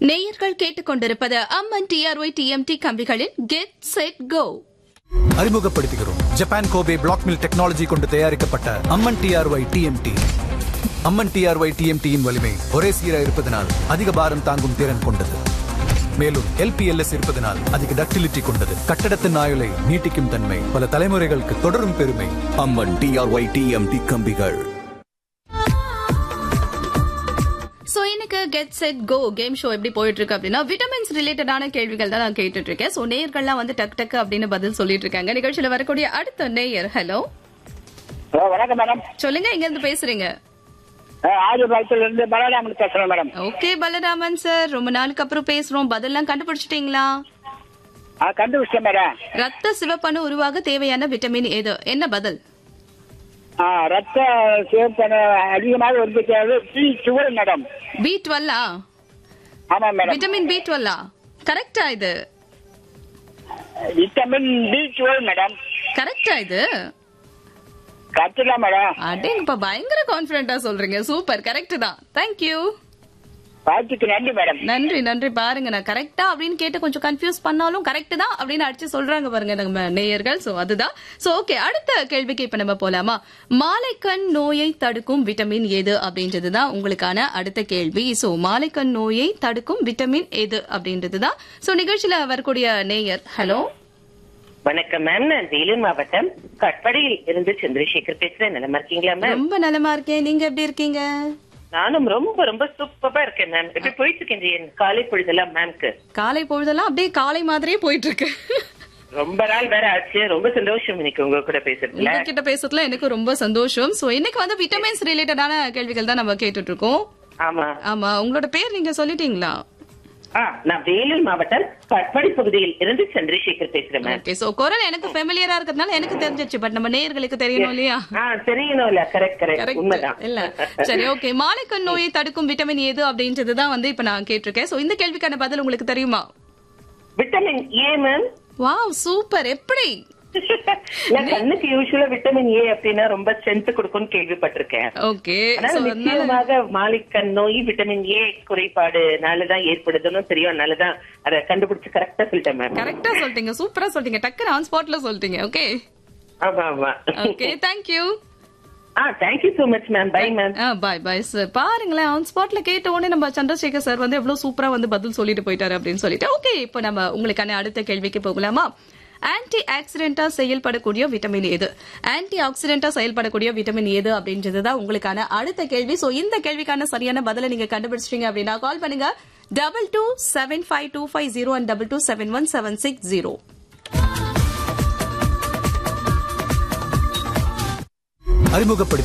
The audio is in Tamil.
நேயர்கள் கேட்டுக்கொண்டிருப்பது அம்மன் டிஆர்ஒய் டிஎம்டி கம்பிகளின் கெட் செட் கோ அறிமுகப்படுத்துகிறோம் Japan Kobe black mill technology கொண்டு தயாரிக்கப்பட்ட Amman TRY TMT Amman TRY டிஎம்டியின் வலிமை ஒரே சீராக இருப்பதனால் அதிக பாரம் தாங்கும் திறன் கொண்டது மேலும் எல்பிஎல்எஸ் இருப்பதனால் அதிக டக்டிலிட்டி கொண்டது கட்டடத்தின் ஆயுளை நீட்டிக்கும் தன்மை பல தலைமுறைகளுக்கு தொடரும் பெருமை அம்மன் டிஆர்ஒய் டிஎம்டி கம்பிகள் சோ இன்னைக்கு get set go game show எப்படி போயிட்டு இருக்கு அப்படின்னா விட்டமின்ஸ் ரிலேட்டடான கேள்விகள் தான் நான் கேட்டுட்டு இருக்கேன் சோ நேயர்கள்லாம் வந்து டக் டக் அப்படின்னு பதில் சொல்லிட்டு இருக்காங்க நிகழ்ச்சியில வரக்கூடிய அடுத்த நேயர் ஹலோ ஹலோ வணக்கம் மேடம் சொல்லுங்க எங்க இருந்து பேசுறீங்க ஆதிபாளத்துல இருந்து பலராமன் பேசுறேன் மேடம் ஓகே பலராமன் சார் ரொம்ப நாளுக்கு அப்புறம் பேசுறோம் பதில்லாம் கண்டுபிடிச்சிட்டீங்களா ஆ கண்டுபிடிச்சேன் மேடம் ரத்த சிவப்பணு உருவாக தேவையான விட்டமின் எது என்ன பதில் ஆ ரத்த சிவப்பணு அதிகமாக உற்பத்தியாவது பி சுகர் மேடம் பி டுவெல்லா ஆமா மேடம் விட்டமின் பி டுவெல்லா கரெக்டா இது விட்டமின் பி சுகர் மேடம் கரெக்டா இது கரெக்ட் தான் மேடம் அடேங்கப்பா பயங்கர கான்பிடண்டா சொல்றீங்க சூப்பர் கரெக்ட் தான் தேங்க்யூ வாழ்த்துக்கு நன்றி மேடம் நன்றி நன்றி பாருங்க நான் கரெக்டா அப்படின்னு கேட்டு கொஞ்சம் கன்ஃபியூஸ் பண்ணாலும் கரெக்ட் தான் அப்படின்னு அடிச்சு சொல்றாங்க பாருங்க நம்ம நேயர்கள் சோ அதுதான் சோ ஓகே அடுத்த கேள்விக்கு இப்ப நம்ம போலாமா மாலைக்கண் நோயை தடுக்கும் விட்டமின் எது அப்படின்றது தான் உங்களுக்கான அடுத்த கேள்வி சோ மாலைக்கண் நோயை தடுக்கும் விட்டமின் எது அப்படின்றது தான் சோ நிகழ்ச்சியில வரக்கூடிய நேயர் ஹலோ வணக்கம் மேம் நான் வேலூர் மாவட்டம் கட்படியில் இருந்து சந்திரசேகர் பேசுறேன் நலமா இருக்கீங்களா மேம் ரொம்ப நலமா இருக்கேன் நீங்க எப்படி இருக்கீங்க நானும் ரொம்ப ரொம்ப சூப்பரா இருக்கேன் மேம் எப்படி போயிட்டு இருக்கேன் என் காலை பொழுதெல்லாம் மேம்க்கு காலை பொழுதெல்லாம் அப்படியே காலை மாதிரியே போயிட்டு இருக்கு ரொம்ப நாள் வேற ஆச்சு ரொம்ப சந்தோஷம் இன்னைக்கு உங்க கூட பேசுறதுல உங்ககிட்ட பேசுறதுல எனக்கு ரொம்ப சந்தோஷம் சோ இன்னைக்கு வந்து விட்டமின்ஸ் ரிலேட்டடான கேள்விகள் தான் நம்ம கேட்டுட்டு இருக்கோம் ஆமா ஆமா உங்களோட பேர் நீங்க சொல்லிட்டீங்களா ஆ நான் வேலூர் மாவட்டம் கட்படி பகுதியில் இருந்து சந்திரசேகர் பேசுறேன் மேம் ஓகே சோ குரல் எனக்கு ஃபெமிலியரா இருக்கிறதுனால எனக்கு தெரிஞ்சிச்சு பட் நம்ம நேயர்களுக்கு தெரியணும் இல்லையா ஆ தெரியணும்ல கரெக்ட் கரெக்ட் கரெக்ட் உண்மைதான் இல்ல சரி ஓகே மாலைக்கண் நோயை தடுக்கும் விட்டமின் எது அப்படின்றது தான் வந்து இப்ப நான் கேட்டிருக்கேன் சோ இந்த கேள்விக்கான பதில் உங்களுக்கு தெரியுமா vitamin A ma'am wow super எப்படி நான் கண்ணுக்கு யூஸ்வலா விட்டமின் ஏ அப்படின்னா ரொம்ப ஸ்ட்ரென்த் கொடுக்கும்னு கேள்விப்பட்டிருக்கேன் ஓகே ஆனா சோ நிச்சயமாக மாலிக்கண் நோய் விட்டமின் ஏ குறைபாடுனாலதான் ஏற்படுதுன்னு தெரியும் அதனாலதான் அதை கண்டுபிடிச்சு கரெக்டா சொல்லிட்டேன் மேம் கரெக்டா சொல்லிட்டீங்க சூப்பரா சொல்லிட்டீங்க டக்குனு ஆன் ஸ்பாட்ல சொல்லிட்டீங்க ஓகே ஆமா ஆமா ஓகே தேங்க்யூ ஆ thank you so much ma'am bye ma'am bye bye sir பாருங்களேன் ஆன் ஸ்பாட்ல கேட்ட உடனே நம்ம சந்திரசேகர் சார் வந்து எவ்வளவு சூப்பரா வந்து பதில் சொல்லிட்டு போயிட்டாரு அப்படின்னு சொல்லிட்டு ஓகே இப்போ நம்ம உங்களுக்கான அடுத்த கேள்விக்கு போகலாமா ஆன்டி ஆக்சிடென்டா செயல்படக்கூடிய விட்டமின் எது ஆன்டி ஆக்சிடென்டா செயல்படக்கூடிய விட்டமின் எது அப்படின்றது தான் உங்களுக்கான அடுத்த கேள்வி சோ இந்த கேள்விக்கான சரியான பதிலை நீங்க கண்டுபிடிச்சிட்டீங்க அப்படின்னா கால் பண்ணுங்க double two seven five two five zero and double two seven one seven six zero அறிமுகப்படுத்தி